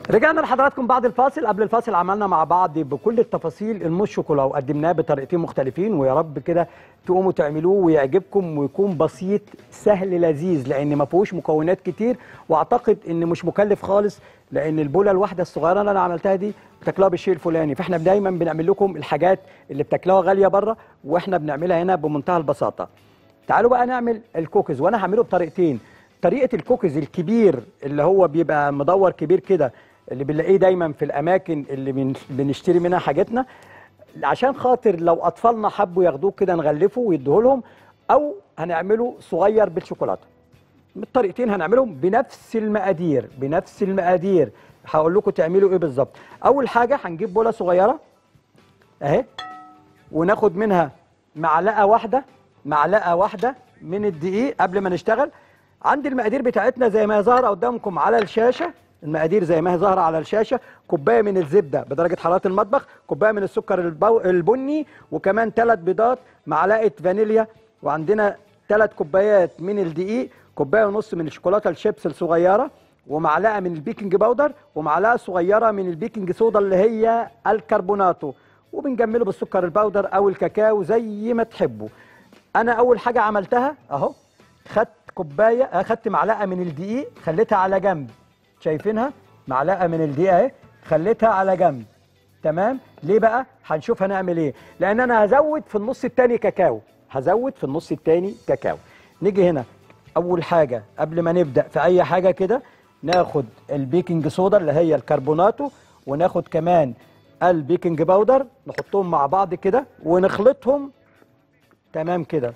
رجعنا لحضراتكم بعد الفاصل قبل الفاصل عملنا مع بعض بكل التفاصيل الموس شوكولا وقدمناه بطريقتين مختلفين ويا رب كده تقوموا تعملوه ويعجبكم ويكون بسيط سهل لذيذ لان ما فيهوش مكونات كتير واعتقد ان مش مكلف خالص لان البوله الواحده الصغيره اللي انا عملتها دي بتاكلوها بالشيء الفلاني فاحنا دايما بنعمل لكم الحاجات اللي بتاكلوها غاليه بره واحنا بنعملها هنا بمنتهى البساطه تعالوا بقى نعمل الكوكيز وانا هعمله بطريقتين طريقه الكوكيز الكبير اللي هو بيبقى مدور كبير كده اللي بنلاقيه دايما في الاماكن اللي بن- بنشتري منها حاجتنا عشان خاطر لو اطفالنا حبوا ياخدوه كده نغلفه ويدوه لهم او هنعمله صغير بالشوكولاته الطريقتين هنعملهم بنفس المقادير بنفس المقادير هقول لكم تعملوا ايه بالظبط اول حاجه هنجيب بوله صغيره اهي وناخد منها معلقه واحده معلقه واحده من الدقيق قبل ما نشتغل عندي المقادير بتاعتنا زي ما هي ظاهره قدامكم على الشاشه المقادير زي ما هي ظاهره على الشاشه كوبايه من الزبده بدرجه حراره المطبخ كوبايه من السكر البو... البني وكمان ثلاث بيضات معلقه فانيليا وعندنا ثلاث كوبايات من الدقيق كوبايه ونص من الشوكولاته الشيبس الصغيره ومعلقه من البيكنج باودر ومعلقه صغيره من البيكنج صودا اللي هي الكربوناتو وبنجمله بالسكر الباودر او الكاكاو زي ما تحبوا انا اول حاجه عملتها اهو خدت كوبايه آه، خدت معلقه من الدقيق خليتها على جنب شايفينها معلقه من الدقيق اهي خليتها على جنب تمام ليه بقى هنشوف هنعمل ايه لان انا هزود في النص التاني كاكاو هزود في النص التاني كاكاو نيجي هنا اول حاجه قبل ما نبدا في اي حاجه كده ناخد البيكنج صودا اللي هي الكربوناتو وناخد كمان البيكنج باودر نحطهم مع بعض كده ونخلطهم تمام كده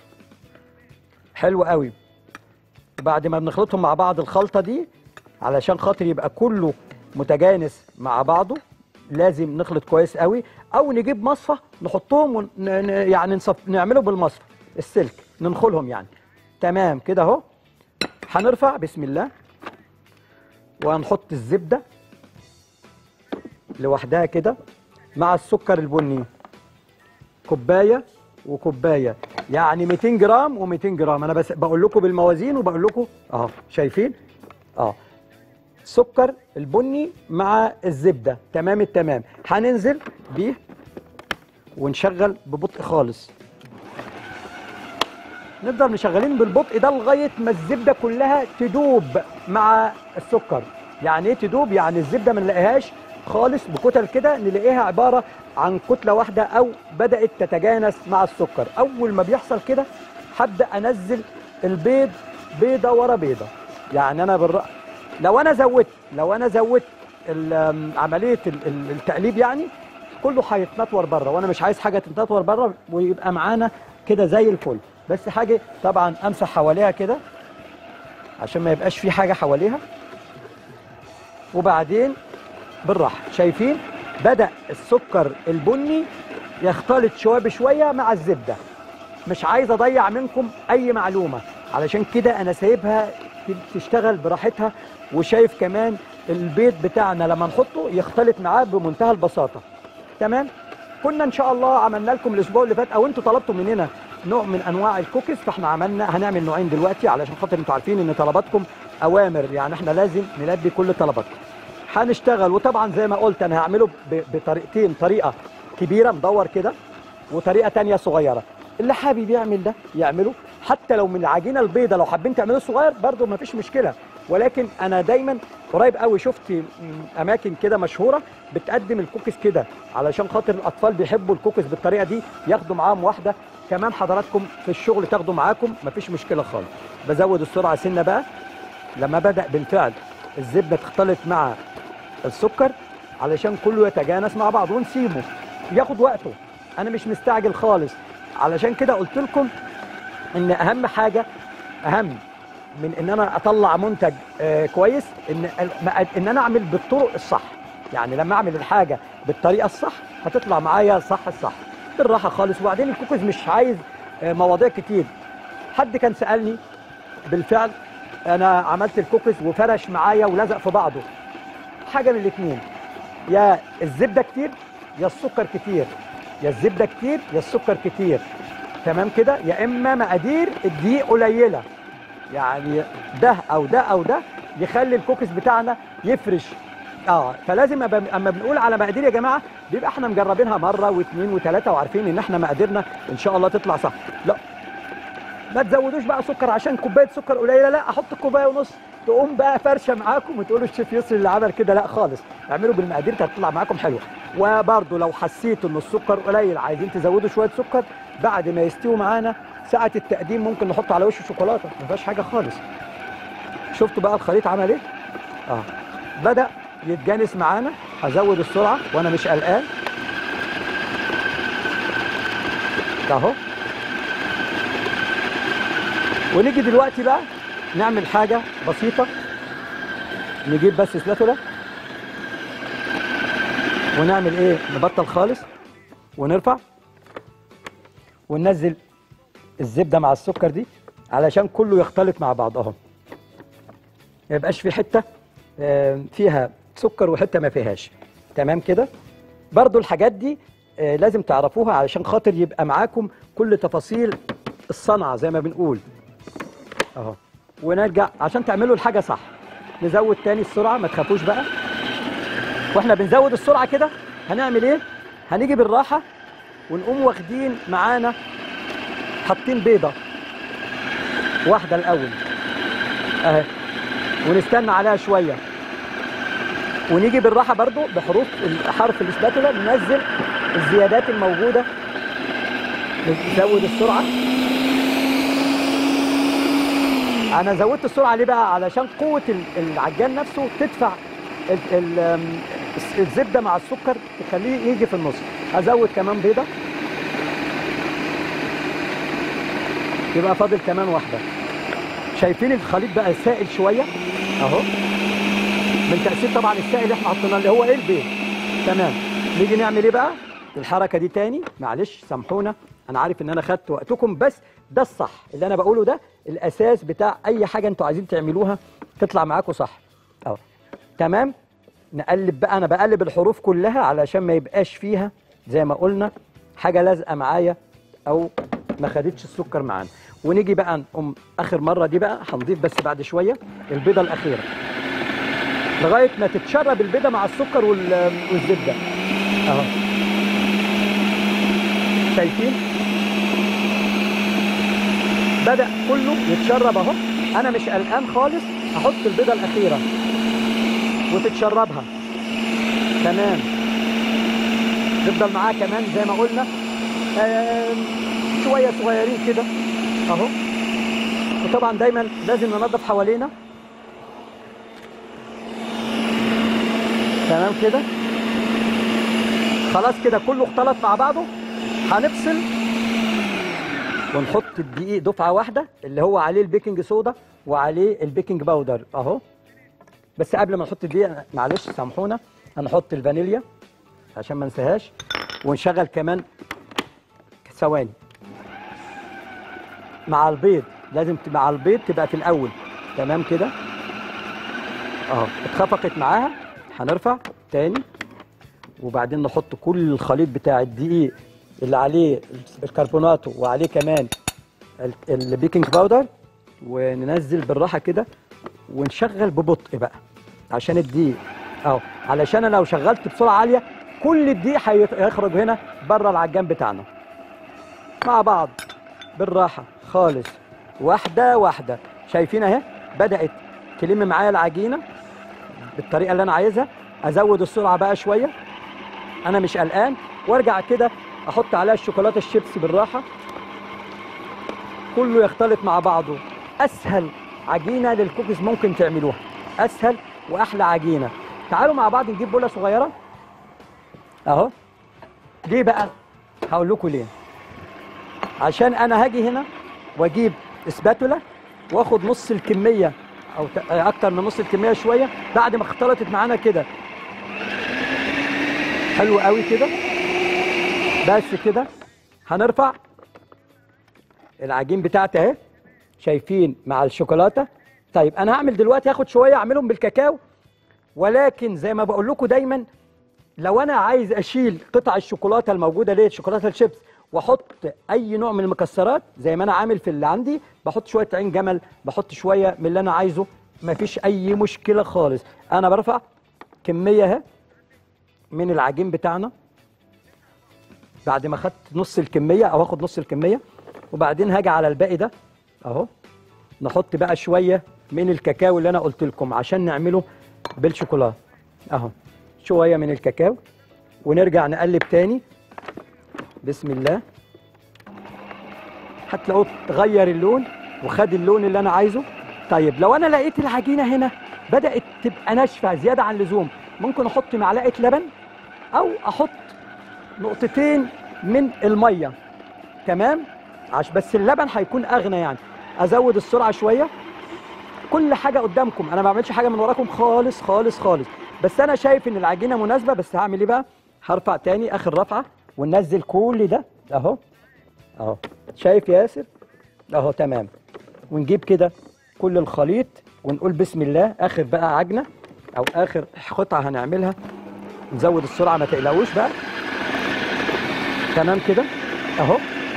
حلو قوي بعد ما بنخلطهم مع بعض الخلطه دي علشان خاطر يبقى كله متجانس مع بعضه لازم نخلط كويس قوي او نجيب مصفى نحطهم ون... ن... ن- يعني نصف... نعمله بالمصفى السلك ننخلهم يعني تمام كده اهو هنرفع بسم الله وهنحط الزبده لوحدها كده مع السكر البني كوبايه وكوبايه يعني 200 جرام و200 جرام انا بس بقول لكم بالموازين وبقول لكم اهو شايفين اه سكر البني مع الزبده تمام التمام هننزل بيه ونشغل ببطء خالص نفضل مشغلين بالبطء ده لغايه ما الزبده كلها تدوب مع السكر يعني ايه تدوب يعني الزبده ما نلاقيهاش خالص بكتل كده نلاقيها عباره عن كتله واحده او بدات تتجانس مع السكر اول ما بيحصل كده هبدا انزل البيض بيضه ورا بيضه يعني انا بالر... لو انا زودت لو انا زودت ال- عمليه ال- ال- التقليب يعني كله هيتنطور بره وانا مش عايز حاجه تتنطور بره ويبقى معانا كده زي الفل بس حاجه طبعا امسح حواليها كده عشان ما يبقاش في حاجه حواليها وبعدين بالراحه شايفين بدا السكر البني يختلط شويه بشويه مع الزبده مش عايز اضيع منكم اي معلومه علشان كده انا سايبها تشتغل براحتها وشايف كمان البيض بتاعنا لما نحطه يختلط معاه بمنتهى البساطه تمام كنا ان شاء الله عملنا لكم الاسبوع اللي فات او انتوا طلبتوا مننا نوع من انواع الكوكيز فاحنا عملنا هنعمل نوعين دلوقتي علشان خاطر انتوا عارفين ان طلباتكم اوامر يعني احنا لازم نلبي كل طلباتكم هنشتغل وطبعا زي ما قلت انا هعمله ب- بطريقتين طريقه كبيره مدور كده وطريقه تانية صغيره اللي حابب يعمل ده يعمله حتى لو من العجينه البيضاء لو حابين تعملوه صغير برضه ما فيش مشكله ولكن انا دايما قريب قوي شفت م- اماكن كده مشهوره بتقدم الكوكيز كده علشان خاطر الاطفال بيحبوا الكوكيز بالطريقه دي ياخدوا معاهم واحده كمان حضراتكم في الشغل تاخدوا معاكم مفيش مشكله خالص بزود السرعه سنه بقى لما بدا بالفعل الزبده تختلط مع السكر علشان كله يتجانس مع بعض ونسيبه ياخد وقته انا مش مستعجل خالص علشان كده قلت لكم ان اهم حاجه اهم من ان انا اطلع منتج آه كويس ان ان انا اعمل بالطرق الصح يعني لما اعمل الحاجه بالطريقه الصح هتطلع معايا صح الصح بالراحه خالص وبعدين الكوكيز مش عايز آه مواضيع كتير حد كان سالني بالفعل انا عملت الكوكيز وفرش معايا ولزق في بعضه حاجه من الاثنين يا الزبده كتير يا السكر كتير يا الزبده كتير يا السكر كتير تمام كده يا اما مقادير الدقيق قليله يعني ده او ده او ده يخلي الكوكيز بتاعنا يفرش اه فلازم أبقى اما بنقول على مقادير يا جماعه بيبقى احنا مجربينها مره واثنين وثلاثه وعارفين ان احنا مقاديرنا ان شاء الله تطلع صح لا ما تزودوش بقى سكر عشان كوبايه سكر قليله لا احط كوبايه ونص تقوم بقى فرشه معاكم وتقولوا الشيف يسري اللي عمل كده لا خالص اعملوا بالمقادير هتطلع معاكم حلوه وبرده لو حسيتوا ان السكر قليل عايزين تزودوا شويه سكر بعد ما يستووا معانا ساعه التقديم ممكن نحط على وشه شوكولاته ما فيهاش حاجه خالص شفتوا بقى الخليط عمل ايه اه بدا يتجانس معانا هزود السرعه وانا مش قلقان اهو ونيجي دلوقتي بقى نعمل حاجه بسيطه نجيب بس سلاتولا ونعمل ايه نبطل خالص ونرفع وننزل الزبده مع السكر دي علشان كله يختلط مع بعض اهو ما يبقاش في حته آه، فيها سكر وحته ما فيهاش تمام كده برضو الحاجات دي آه، لازم تعرفوها علشان خاطر يبقى معاكم كل تفاصيل الصنعه زي ما بنقول اهو ونرجع عشان تعملوا الحاجه صح نزود تاني السرعه ما تخافوش بقى واحنا بنزود السرعه كده هنعمل ايه هنيجي بالراحه ونقوم واخدين معانا حاطين بيضه واحده الاول اهي ونستنى عليها شويه ونيجي بالراحه برضو بحروف حرف الاسباتولا ننزل الزيادات الموجوده نزود السرعه انا زودت السرعه ليه بقى علشان قوه ال- العجان نفسه تدفع ال- ال- آم، الس- الزبده مع السكر تخليه يجي في النص ازود كمان بيضه يبقى فاضل كمان واحده شايفين الخليط بقى سائل شويه اهو من تاثير طبعا السائل اللي احنا حطيناه اللي هو ايه البيض تمام نيجي نعمل ايه بقى الحركه دي تاني معلش سامحونا انا عارف ان انا خدت وقتكم بس ده الصح اللي انا بقوله ده الاساس بتاع اي حاجه انتوا عايزين تعملوها تطلع معاكم صح اهو تمام نقلب بقى انا بقلب الحروف كلها علشان ما يبقاش فيها زي ما قلنا حاجه لازقه معايا او ما خدتش السكر معانا ونيجي بقى نقوم اخر مره دي بقى هنضيف بس بعد شويه البيضه الاخيره لغايه ما تتشرب البيضه مع السكر وال- والزبده اهو شايفين بدا كله يتشرب اهو انا مش قلقان خالص هحط البيضه الاخيره وتتشربها تمام نفضل معاه كمان زي ما قلنا آم، شويه صغيرين كده اهو وطبعا دايما لازم ننظف حوالينا تمام كده خلاص كده كله اختلط مع بعضه هنفصل ونحط الدقيق دفعه واحده اللي هو عليه البيكنج صودا وعليه البيكنج باودر اهو بس قبل ما نحط الدقيق معلش سامحونا هنحط الفانيليا عشان ما ننساهاش ونشغل كمان ثواني مع البيض لازم ت- مع البيض تبقى في الاول تمام كده اهو اتخفقت معاها هنرفع تاني وبعدين نحط كل الخليط بتاع الدقيق اللي عليه الكربوناتو وعليه كمان ال- البيكنج باودر وننزل بالراحه كده ونشغل ببطء بقى عشان الدقيق اهو علشان انا لو شغلت بسرعه عاليه كل الدقيق هيت- هيخرج هنا بره العجان بتاعنا مع بعض بالراحه خالص واحده واحده شايفين اهي بدات تلم معايا العجينه بالطريقه اللي انا عايزها ازود السرعه بقى شويه انا مش قلقان وارجع كده احط عليها الشوكولاته الشيبسي بالراحه كله يختلط مع بعضه اسهل عجينه للكوكيز ممكن تعملوها اسهل واحلى عجينه تعالوا مع بعض نجيب بوله صغيره اهو ليه بقى هقول لكم ليه عشان انا هاجي هنا واجيب اسباتولا واخد نص الكميه او ت- اكتر من نص الكميه شويه بعد ما اختلطت معانا كده حلو قوي كده بس كده هنرفع العجين بتاعتي اهي شايفين مع الشوكولاته طيب انا هعمل دلوقتي هاخد شويه اعملهم بالكاكاو ولكن زي ما بقول لكم دايما لو انا عايز اشيل قطع الشوكولاته الموجوده ديت شوكولاته الشيبس واحط اي نوع من المكسرات زي ما انا عامل في اللي عندي بحط شويه عين جمل بحط شويه من اللي انا عايزه مفيش اي مشكله خالص انا برفع كميه اهي من العجين بتاعنا بعد ما خدت نص الكميه او اخد نص الكميه وبعدين هاجي على الباقي ده اهو نحط بقى شويه من الكاكاو اللي انا قلت لكم عشان نعمله بالشوكولاته اهو شويه من الكاكاو ونرجع نقلب تاني بسم الله هتلاقوه تغير اللون وخد اللون اللي انا عايزه طيب لو انا لقيت العجينه هنا بدات تبقى ناشفه زياده عن اللزوم ممكن احط معلقه لبن او احط نقطتين من الميه تمام عش بس اللبن هيكون اغنى يعني ازود السرعه شويه كل حاجه قدامكم انا ما بعملش حاجه من وراكم خالص خالص خالص بس انا شايف ان العجينه مناسبه بس هعمل ايه بقى هرفع تاني اخر رفعه وننزل كل ده اهو اهو شايف يا ياسر اهو تمام ونجيب كده كل الخليط ونقول بسم الله اخر بقى عجنه او اخر قطعه هنعملها نزود السرعه ما تقلقوش بقى تمام كده اهو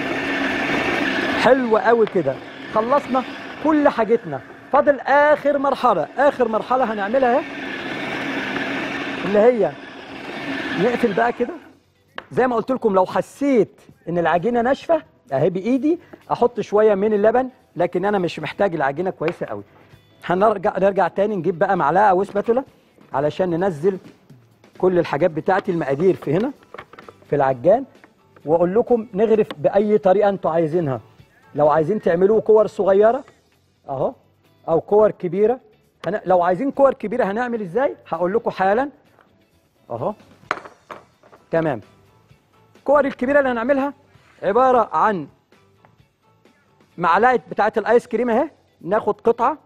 حلو قوي كده خلصنا كل حاجتنا فاضل اخر مرحله اخر مرحله هنعملها اهي اللي هي نقفل بقى كده زي ما قلت لكم لو حسيت ان العجينه ناشفه اهي بايدي احط شويه من اللبن لكن انا مش محتاج العجينه كويسه قوي هنرجع نرجع تاني نجيب بقى معلقه او سباتولا علشان ننزل كل الحاجات بتاعتي المقادير في هنا في العجان واقول لكم نغرف باي طريقه انتوا عايزينها لو عايزين تعملوه كور صغيره اهو او كور كبيره هن... لو عايزين كور كبيره هنعمل ازاي هقول لكم حالا اهو تمام الكور الكبيره اللي هنعملها عباره عن معلقه بتاعه الايس كريم اهي ناخد قطعه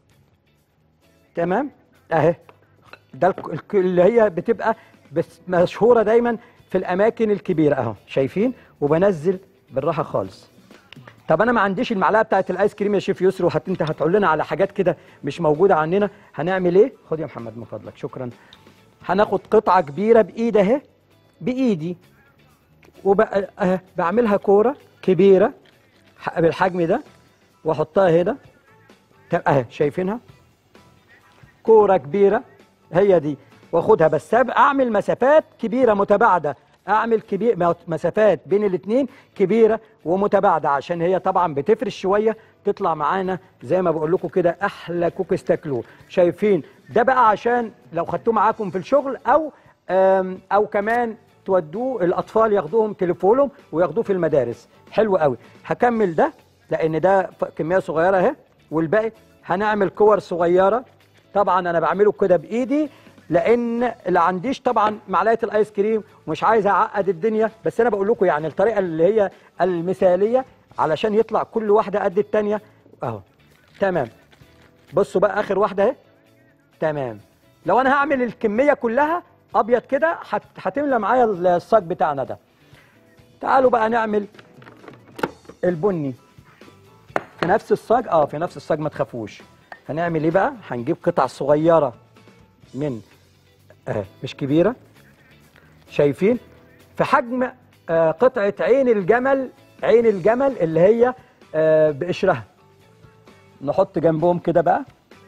تمام اهي ده الك- الك- اللي هي بتبقى بس مشهوره دايما في الاماكن الكبيره اهو شايفين وبنزل بالراحه خالص طب انا ما عنديش المعلقه بتاعه الايس كريم يا شيف يسري وحت انت هتقول لنا على حاجات كده مش موجوده عندنا هنعمل ايه خد يا محمد من فضلك شكرا هناخد قطعه كبيره بايد اهي بايدي وبقى أه بعملها كوره كبيره ح- بالحجم ده واحطها هنا طب اهي شايفينها كوره كبيره هي دي واخدها بس أب- اعمل مسافات كبيره متباعده اعمل كبير م- مسافات بين الاثنين كبيره ومتباعده عشان هي طبعا بتفرش شويه تطلع معانا زي ما بقول لكم كده احلى كوكيز تاكلوه شايفين ده بقى عشان لو خدتوه معاكم في الشغل او آم، او كمان تودوه الاطفال ياخدوهم تليفونهم وياخدوه في المدارس حلو قوي هكمل ده لان ده ف- كميه صغيره اهي والباقي هنعمل كور صغيره طبعا انا بعمله كده بايدي لان اللي عنديش طبعا معلقه الايس كريم ومش عايز اعقد الدنيا بس انا بقول لكم يعني الطريقه اللي هي المثاليه علشان يطلع كل واحده قد التانيه اهو تمام بصوا بقى اخر واحده اهي تمام لو انا هعمل الكميه كلها ابيض كده هت- هتملى معايا الصاج بتاعنا ده تعالوا بقى نعمل البني في نفس الصاج اه في نفس الصاج ما تخافوش هنعمل ايه بقى هنجيب قطع صغيره من آه مش كبيره شايفين في حجم آه قطعه عين الجمل عين الجمل اللي هي آه بقشرها نحط جنبهم كده بقى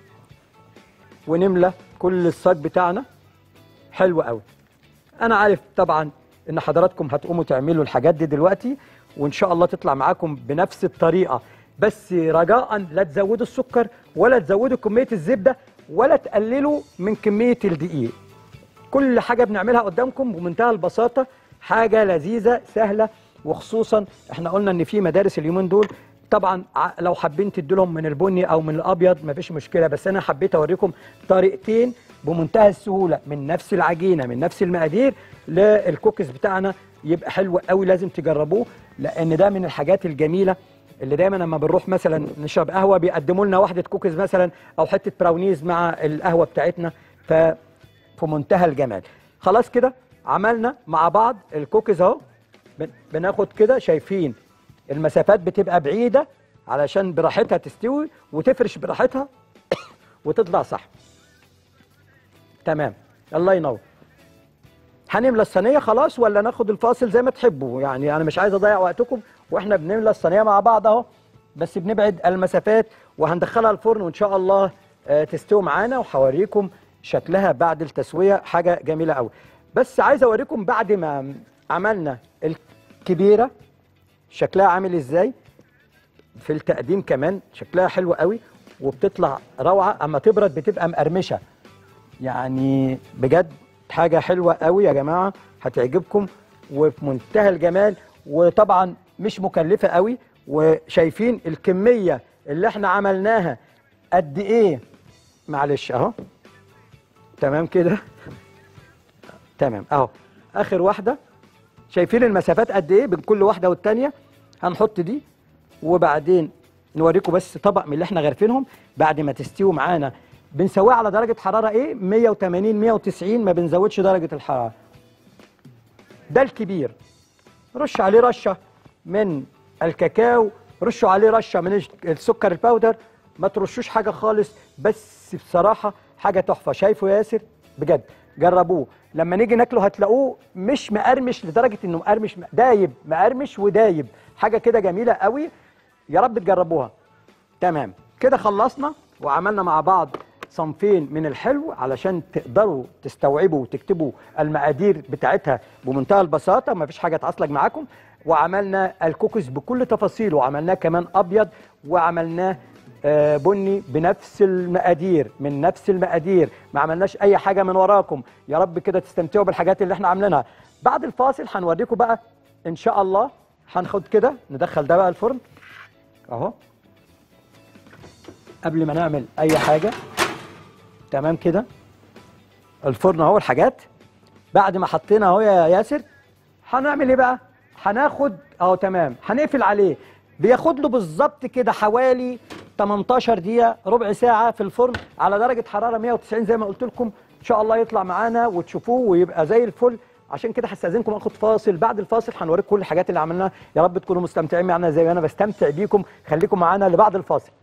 ونملى كل الصاج بتاعنا حلو قوي انا عارف طبعا ان حضراتكم هتقوموا تعملوا الحاجات دي دلوقتي وان شاء الله تطلع معاكم بنفس الطريقه بس رجاء لا تزودوا السكر ولا تزودوا كميه الزبده ولا تقللوا من كميه الدقيق كل حاجه بنعملها قدامكم بمنتهى البساطه حاجه لذيذه سهله وخصوصا احنا قلنا ان في مدارس اليومين دول طبعا ع- لو حابين تدوا لهم من البني او من الابيض مفيش مشكله بس انا حبيت اوريكم طريقتين بمنتهى السهوله من نفس العجينه من نفس المقادير للكوكيز بتاعنا يبقى حلو قوي لازم تجربوه لان ده من الحاجات الجميله اللي دايما لما بنروح مثلا نشرب قهوه بيقدموا لنا واحده كوكيز مثلا او حته براونيز مع القهوه بتاعتنا ف في منتهى الجمال خلاص كده عملنا مع بعض الكوكيز اهو بن- بناخد كده شايفين المسافات بتبقى بعيده علشان براحتها تستوي وتفرش براحتها وتطلع صح تمام الله ينور هنملى الصينيه خلاص ولا ناخد الفاصل زي ما تحبوا يعني انا مش عايز اضيع وقتكم واحنا بنملى الصينيه مع بعض اهو بس بنبعد المسافات وهندخلها الفرن وان شاء الله آه، تستوي معانا وهوريكم شكلها بعد التسويه حاجه جميله قوي بس عايز اوريكم بعد ما عملنا الكبيره شكلها عامل ازاي في التقديم كمان شكلها حلو قوي وبتطلع روعه اما تبرد بتبقى مقرمشه يعني بجد حاجه حلوه قوي يا جماعه هتعجبكم وفي منتهى الجمال وطبعا مش مكلفه قوي وشايفين الكميه اللي احنا عملناها قد ايه معلش اهو تمام كده تمام اهو اخر واحده شايفين المسافات قد ايه بين كل واحده والتانيه هنحط دي وبعدين نوريكم بس طبق من اللي احنا غارفينهم بعد ما تستوي معانا بنسويها على درجه حراره ايه 180 190 ما بنزودش درجه الحراره ده الكبير رش عليه رشه من الكاكاو رشوا عليه رشه من السكر الباودر ما ترشوش حاجه خالص بس بصراحه حاجه تحفه شايفه يا ياسر بجد جربوه لما نيجي ناكله هتلاقوه مش مقرمش لدرجه انه مقرمش دايب مقرمش ودايب حاجه كده جميله قوي يا رب تجربوها تمام كده خلصنا وعملنا مع بعض صنفين من الحلو علشان تقدروا تستوعبوا وتكتبوا المقادير بتاعتها بمنتهى البساطه ما فيش حاجه تعصلك معاكم وعملنا الكوكس بكل تفاصيله وعملناه كمان ابيض وعملناه آه، بني بنفس المقادير من نفس المقادير ما عملناش اي حاجه من وراكم يا رب كده تستمتعوا بالحاجات اللي احنا عاملينها بعد الفاصل هنوريكم بقى ان شاء الله هناخد كده ندخل ده بقى الفرن اهو قبل ما نعمل اي حاجه تمام كده الفرن اهو الحاجات بعد ما حطينا اهو يا ياسر هنعمل ايه بقى هناخد اهو تمام هنقفل عليه بياخد له بالظبط كده حوالي 18 دقيقه ربع ساعه في الفرن على درجه حراره 190 زي ما قلت لكم ان شاء الله يطلع معانا وتشوفوه ويبقى زي الفل عشان كده هستاذنكم اخد فاصل بعد الفاصل هنوريكم كل الحاجات اللي عملناها يا رب تكونوا مستمتعين معانا زي ما انا بستمتع بيكم خليكم معانا لبعد الفاصل